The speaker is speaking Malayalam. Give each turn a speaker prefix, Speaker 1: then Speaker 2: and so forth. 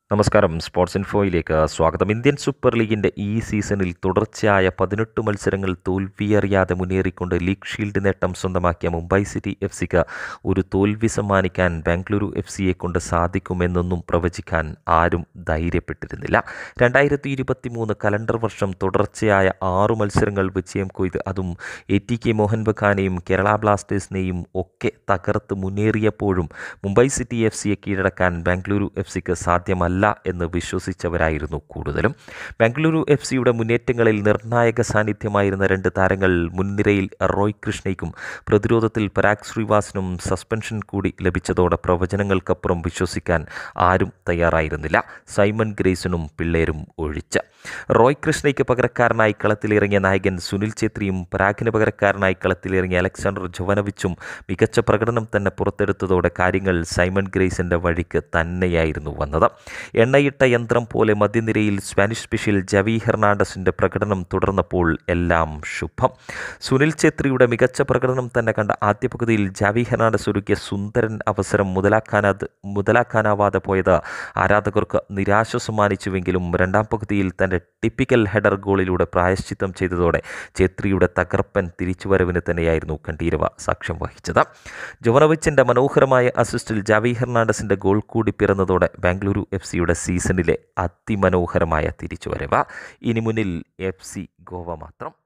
Speaker 1: നമസ്കാരം സ്പോർട്സ് ഇൻഫോയിലേക്ക് സ്വാഗതം ഇന്ത്യൻ സൂപ്പർ ലീഗിൻ്റെ ഈ സീസണിൽ തുടർച്ചയായ പതിനെട്ട് മത്സരങ്ങൾ തോൽവിയറിയാതെ മുന്നേറിക്കൊണ്ട് ലീഗ് ഷീൽഡ് നേട്ടം സ്വന്തമാക്കിയ മുംബൈ സിറ്റി എഫ് സിക്ക് ഒരു തോൽവി സമ്മാനിക്കാൻ ബാംഗ്ലൂരു എഫ് സിയെ കൊണ്ട് സാധിക്കുമെന്നൊന്നും പ്രവചിക്കാൻ ആരും ധൈര്യപ്പെട്ടിരുന്നില്ല രണ്ടായിരത്തി ഇരുപത്തി മൂന്ന് കലണ്ടർ വർഷം തുടർച്ചയായ ആറു മത്സരങ്ങൾ വിജയം കൊയ്ത് അതും എ ടി കെ മോഹൻ ബഗാനെയും കേരള ബ്ലാസ്റ്റേഴ്സിനെയും ഒക്കെ തകർത്ത് മുന്നേറിയപ്പോഴും മുംബൈ സിറ്റി എഫ് സിയെ കീഴടക്കാൻ ബാംഗ്ലൂരു എഫ് സിക്ക് സാധ്യമല്ല എന്ന് വിശ്വസിച്ചവരായിരുന്നു കൂടുതലും ബാംഗ്ലൂരു എഫ് സിയുടെ മുന്നേറ്റങ്ങളിൽ നിർണായക സാന്നിധ്യമായിരുന്ന രണ്ട് താരങ്ങൾ മുൻനിരയിൽ റോയ് കൃഷ്ണയ്ക്കും പ്രതിരോധത്തിൽ പരാഗ് ശ്രീവാസിനും സസ്പെൻഷൻ കൂടി ലഭിച്ചതോടെ പ്രവചനങ്ങൾക്കപ്പുറം വിശ്വസിക്കാൻ ആരും തയ്യാറായിരുന്നില്ല സൈമൺ ഗ്രേസനും പിള്ളേരും ഒഴിച്ച് റോയ് കൃഷ്ണയ്ക്ക് പകരക്കാരനായി കളത്തിലിറങ്ങിയ നായകൻ സുനിൽ ഛേത്രിയും പരാഗിന് പകരക്കാരനായി കളത്തിലിറങ്ങിയ അലക്സാണ്ടർ ജോവനവിച്ചും മികച്ച പ്രകടനം തന്നെ പുറത്തെടുത്തതോടെ കാര്യങ്ങൾ സൈമൺ ഗ്രേസിൻ്റെ വഴിക്ക് തന്നെയായിരുന്നു വന്നത് എണ്ണയിട്ട യന്ത്രം പോലെ മധ്യനിരയിൽ സ്പാനിഷ് സ്പെഷ്യൽ ജവി ഹെർണാണ്ടസിൻ്റെ പ്രകടനം തുടർന്നപ്പോൾ എല്ലാം ശുഭം സുനിൽ ഛേത്രിയുടെ മികച്ച പ്രകടനം തന്നെ കണ്ട ആദ്യ പകുതിയിൽ ജാവി ഹെർണാണ്ടസ് ഒരുക്കിയ സുന്ദരൻ അവസരം മുതലാക്കാനാത് മുതലാക്കാനാവാതെ പോയത് ആരാധകർക്ക് നിരാശ സമ്മാനിച്ചുവെങ്കിലും രണ്ടാം പകുതിയിൽ തൻ്റെ ടിപ്പിക്കൽ ഹെഡർ ഗോളിലൂടെ പ്രായശ്ചിത്തം ചെയ്തതോടെ ഛേത്രിയുടെ തകർപ്പൻ തിരിച്ചുവരവിന് തന്നെയായിരുന്നു കണ്ടീരവ സാക്ഷ്യം വഹിച്ചത് ജോവനോവിച്ചിൻ്റെ മനോഹരമായ അസിസ്റ്റിൽ ജാവി ഹെർണാണ്ടസിൻ്റെ ഗോൾ കൂടി പിറന്നതോടെ ബാംഗ്ലൂരു എഫ് സിയുടെ സീസണിലെ അതിമനോഹരമായ തിരിച്ചുവരവ് ഇനി മുന്നിൽ എഫ് സി ഗോവ മാത്രം